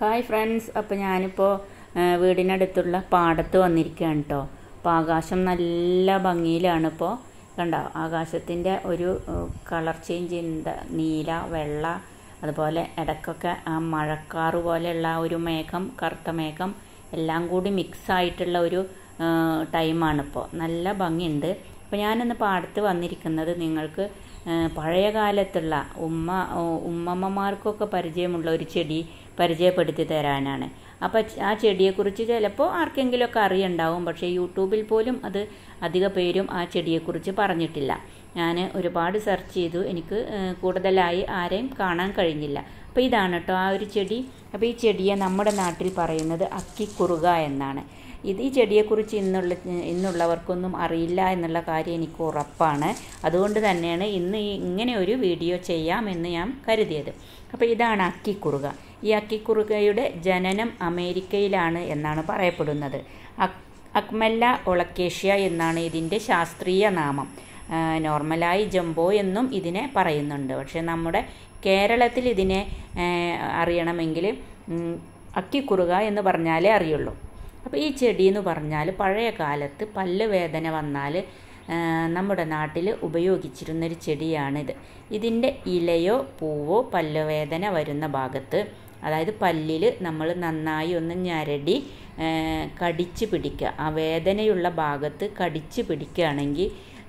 hi friends അപ്പോൾ ഞാനിപ്പോൾ വീടിനടുത്തുള്ള പാടത്ത് വന്നിരിക്കുകയാണ് കേട്ടോ അപ്പോൾ ആകാശം നല്ല ഭംഗിയിലാണ് ഇപ്പോൾ കണ്ടോ ആകാശത്തിൻ്റെ ഒരു കളർ ചേഞ്ച് എന്താ നീല വെള്ള അതുപോലെ ഇടയ്ക്കൊക്കെ ആ മഴക്കാറ് പോലെയുള്ള ആ ഒരു മേഘം കറുത്ത മേഘം എല്ലാം കൂടി മിക്സ് ആയിട്ടുള്ള ഒരു ടൈമാണിപ്പോൾ നല്ല ഭംഗിയുണ്ട് അപ്പോൾ ഞാനിന്ന് പാടത്ത് വന്നിരിക്കുന്നത് നിങ്ങൾക്ക് പഴയ കാലത്തുള്ള ഉമ്മ ഉമ്മമ്മമാർക്കൊക്കെ പരിചയമുള്ള ഒരു ചെടി പരിചയപ്പെടുത്തി തരാനാണ് അപ്പോൾ ആ ചെടിയെക്കുറിച്ച് ചിലപ്പോൾ ആർക്കെങ്കിലുമൊക്കെ അറിയുണ്ടാവും പക്ഷേ യൂട്യൂബിൽ പോലും അത് അധിക പേരും ആ ചെടിയെക്കുറിച്ച് പറഞ്ഞിട്ടില്ല ഞാൻ ഒരുപാട് സെർച്ച് ചെയ്തു എനിക്ക് കൂടുതലായി ആരെയും കാണാൻ കഴിഞ്ഞില്ല അപ്പോൾ ഇതാണ് കേട്ടോ ആ ഒരു ചെടി അപ്പോൾ ഈ ചെടിയെ നമ്മുടെ നാട്ടിൽ പറയുന്നത് അക്കിക്കുറുക എന്നാണ് ഇത് ഈ ചെടിയെക്കുറിച്ച് ഇന്നുള്ള ഇന്നുള്ളവർക്കൊന്നും അറിയില്ല എന്നുള്ള കാര്യം എനിക്ക് ഉറപ്പാണ് അതുകൊണ്ട് തന്നെയാണ് ഇന്ന് ഇങ്ങനെ ഒരു വീഡിയോ ചെയ്യാമെന്ന് ഞാൻ കരുതിയത് അപ്പോൾ ഇതാണ് അക്കിക്കുറുക ഈ അക്കിക്കുറുകയുടെ ജനനം അമേരിക്കയിലാണ് എന്നാണ് പറയപ്പെടുന്നത് അക്മല്ല ഒളക്കേഷ്യ എന്നാണ് ഇതിൻ്റെ ശാസ്ത്രീയ നാമം നോർമലായി ജംബോ എന്നും ഇതിനെ പറയുന്നുണ്ട് പക്ഷേ നമ്മുടെ കേരളത്തിൽ ഇതിനെ അറിയണമെങ്കിൽ അക്കിക്കുറുക എന്ന് പറഞ്ഞാലേ അറിയുള്ളൂ അപ്പോൾ ഈ ചെടി എന്ന് പറഞ്ഞാൽ പഴയ കാലത്ത് പല്ല് വേദന വന്നാൽ നമ്മുടെ നാട്ടിൽ ഉപയോഗിച്ചിരുന്നൊരു ചെടിയാണിത് ഇതിൻ്റെ ഇലയോ പൂവോ പല്ലുവേദന വരുന്ന ഭാഗത്ത് അതായത് പല്ലിൽ നമ്മൾ നന്നായി ഒന്ന് ഞരടി കടിച്ച് പിടിക്കുക ആ വേദനയുള്ള ഭാഗത്ത് കടിച്ച് പിടിക്കുകയാണെങ്കിൽ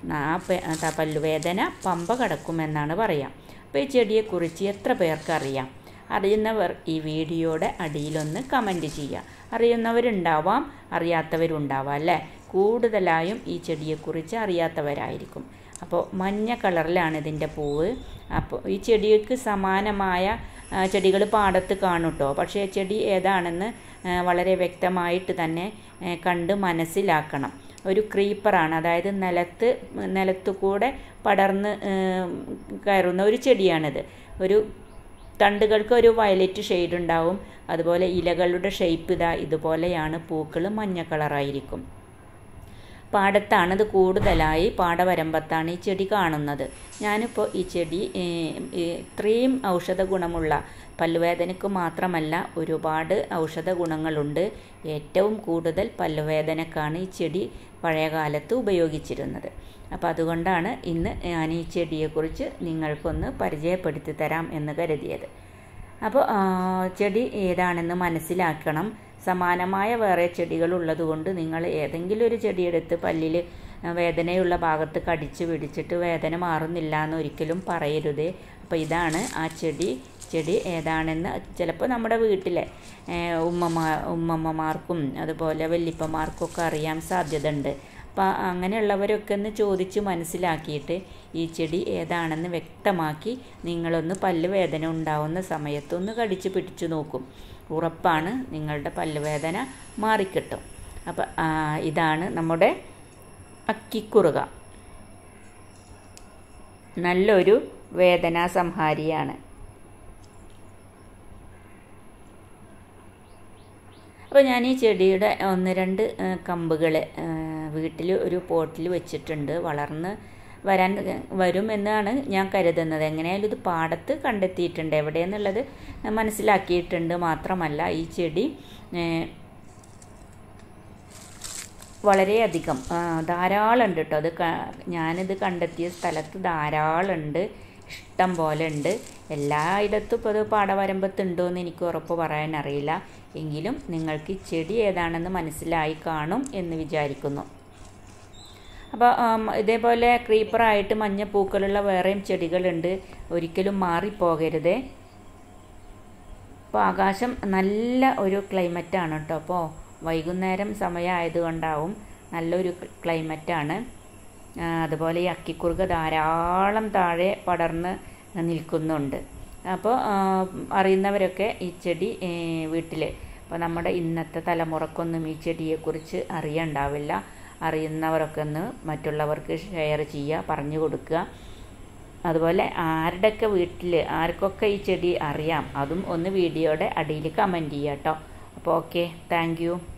ആ പല്ലുവേദന പമ്പ കടക്കുമെന്നാണ് പറയാം അപ്പോൾ ഈ ചെടിയെക്കുറിച്ച് എത്ര പേർക്ക് അറിയാം അറിയുന്നവർ ഈ വീഡിയോയുടെ അടിയിലൊന്ന് കമൻറ്റ് ചെയ്യുക അറിയുന്നവരുണ്ടാവാം അറിയാത്തവരുണ്ടാവാം അല്ലേ കൂടുതലായും ഈ ചെടിയെക്കുറിച്ച് അറിയാത്തവരായിരിക്കും അപ്പോൾ മഞ്ഞ കളറിലാണ് ഇതിൻ്റെ പൂവ് അപ്പോൾ ഈ ചെടിക്ക് സമാനമായ ചെടികൾ പാടത്ത് കാണും കേട്ടോ പക്ഷേ ചെടി ഏതാണെന്ന് വളരെ വ്യക്തമായിട്ട് തന്നെ കണ്ട് മനസ്സിലാക്കണം ഒരു ക്രീപ്പറാണ് അതായത് നിലത്ത് നിലത്തു കൂടെ പടർന്ന് കയറുന്ന ഒരു ചെടിയാണിത് ഒരു തണ്ടുകൾക്ക് ഒരു വയലറ്റ് ഷെയ്ഡ് ഉണ്ടാവും അതുപോലെ ഇലകളുടെ ഷേപ്പ് ഇതാ ഇതുപോലെയാണ് പൂക്കൾ മഞ്ഞ കളറായിരിക്കും പാടത്താണ് ഇത് കൂടുതലായി പാടവരമ്പത്താണ് ഈ ചെടി കാണുന്നത് ഞാനിപ്പോൾ ഈ ചെടി ഇത്രയും ഔഷധ ഗുണമുള്ള പല്ലുവേദനയ്ക്ക് മാത്രമല്ല ഒരുപാട് ഔഷധ ഗുണങ്ങളുണ്ട് ഏറ്റവും കൂടുതൽ പല്ലുവേദനക്കാണ് ഈ ചെടി പഴയ കാലത്ത് ഉപയോഗിച്ചിരുന്നത് അപ്പോൾ അതുകൊണ്ടാണ് ഇന്ന് ഞാൻ ഈ ചെടിയെക്കുറിച്ച് നിങ്ങൾക്കൊന്ന് പരിചയപ്പെടുത്തി തരാം എന്ന് കരുതിയത് അപ്പോൾ ചെടി ഏതാണെന്ന് മനസ്സിലാക്കണം സമാനമായ വേറെ ചെടികൾ ഉള്ളതുകൊണ്ട് നിങ്ങൾ ഏതെങ്കിലും ഒരു ചെടിയെടുത്ത് പല്ലിൽ വേദനയുള്ള ഭാഗത്ത് കടിച്ച് പിടിച്ചിട്ട് വേദന മാറുന്നില്ല എന്ന് ഒരിക്കലും പറയരുത് അപ്പോൾ ഇതാണ് ആ ചെടി ചെടി ഏതാണെന്ന് ചിലപ്പോൾ നമ്മുടെ വീട്ടിലെ ഉമ്മമാ ഉമ്മമ്മമാർക്കും അതുപോലെ വല്യപ്പമാർക്കൊക്കെ അറിയാൻ സാധ്യത ഉണ്ട് അപ്പോൾ അങ്ങനെയുള്ളവരൊക്കെ ഒന്ന് ചോദിച്ച് മനസ്സിലാക്കിയിട്ട് ഈ ചെടി ഏതാണെന്ന് വ്യക്തമാക്കി നിങ്ങളൊന്ന് പല്ല് വേദന ഉണ്ടാവുന്ന സമയത്തൊന്ന് കടിച്ച് പിടിച്ചു നോക്കും ഉറപ്പാണ് നിങ്ങളുടെ പല്ലുവേദന മാറിക്കിട്ടും അപ്പം ഇതാണ് നമ്മുടെ അക്കിക്കുറുക നല്ലൊരു വേദനാ സംഹാരിയാണ് അപ്പോൾ ഞാൻ ഈ ചെടിയുടെ ഒന്ന് രണ്ട് കമ്പുകൾ വീട്ടിൽ ഒരു പോട്ടിൽ വെച്ചിട്ടുണ്ട് വളർന്ന് വരാൻ വരും എന്നാണ് ഞാൻ കരുതുന്നത് എങ്ങനെയായാലും ഇത് പാടത്ത് കണ്ടെത്തിയിട്ടുണ്ട് എവിടെയെന്നുള്ളത് മനസ്സിലാക്കിയിട്ടുണ്ട് മാത്രമല്ല ഈ ചെടി വളരെയധികം ധാരാളം ഉണ്ട് കേട്ടോ അത് ഞാനിത് കണ്ടെത്തിയ സ്ഥലത്ത് ധാരാളം ഉണ്ട് ഇഷ്ടം പോലെ ഉണ്ട് എല്ലായിടത്തും ഇപ്പോൾ ഇത് പാടവരമ്പത്തുണ്ടോ എന്ന് എനിക്ക് ഉറപ്പ് പറയാൻ അറിയില്ല എങ്കിലും നിങ്ങൾക്ക് ഈ ചെടി ഏതാണെന്ന് മനസ്സിലായി കാണും എന്ന് വിചാരിക്കുന്നു അപ്പോൾ ഇതേപോലെ ക്രീപ്പറായിട്ട് മഞ്ഞ പൂക്കളുള്ള വേറെയും ചെടികളുണ്ട് ഒരിക്കലും മാറിപ്പോകരുത് അപ്പോൾ ആകാശം നല്ല ഒരു ക്ലൈമറ്റാണ് കേട്ടോ അപ്പോൾ വൈകുന്നേരം സമയമായതുകൊണ്ടാവും നല്ലൊരു ക്ലൈമറ്റാണ് അതുപോലെ ഈ അക്കിക്കുറുക ധാരാളം താഴെ പടർന്ന് നിൽക്കുന്നുണ്ട് അപ്പോൾ അറിയുന്നവരൊക്കെ ഈ ചെടി വീട്ടിൽ അപ്പോൾ നമ്മുടെ ഇന്നത്തെ തലമുറക്കൊന്നും ഈ ചെടിയെക്കുറിച്ച് അറിയണ്ടാവില്ല അറിയുന്നവരൊക്കെ ഒന്ന് മറ്റുള്ളവർക്ക് ഷെയർ ചെയ്യുക പറഞ്ഞു കൊടുക്കുക അതുപോലെ ആരുടെയൊക്കെ വീട്ടിൽ ആർക്കൊക്കെ ഈ ചെടി അറിയാം അതും ഒന്ന് വീഡിയോയുടെ അടിയിൽ കമൻറ്റ് ചെയ്യുക കേട്ടോ അപ്പോൾ ഓക്കെ താങ്ക്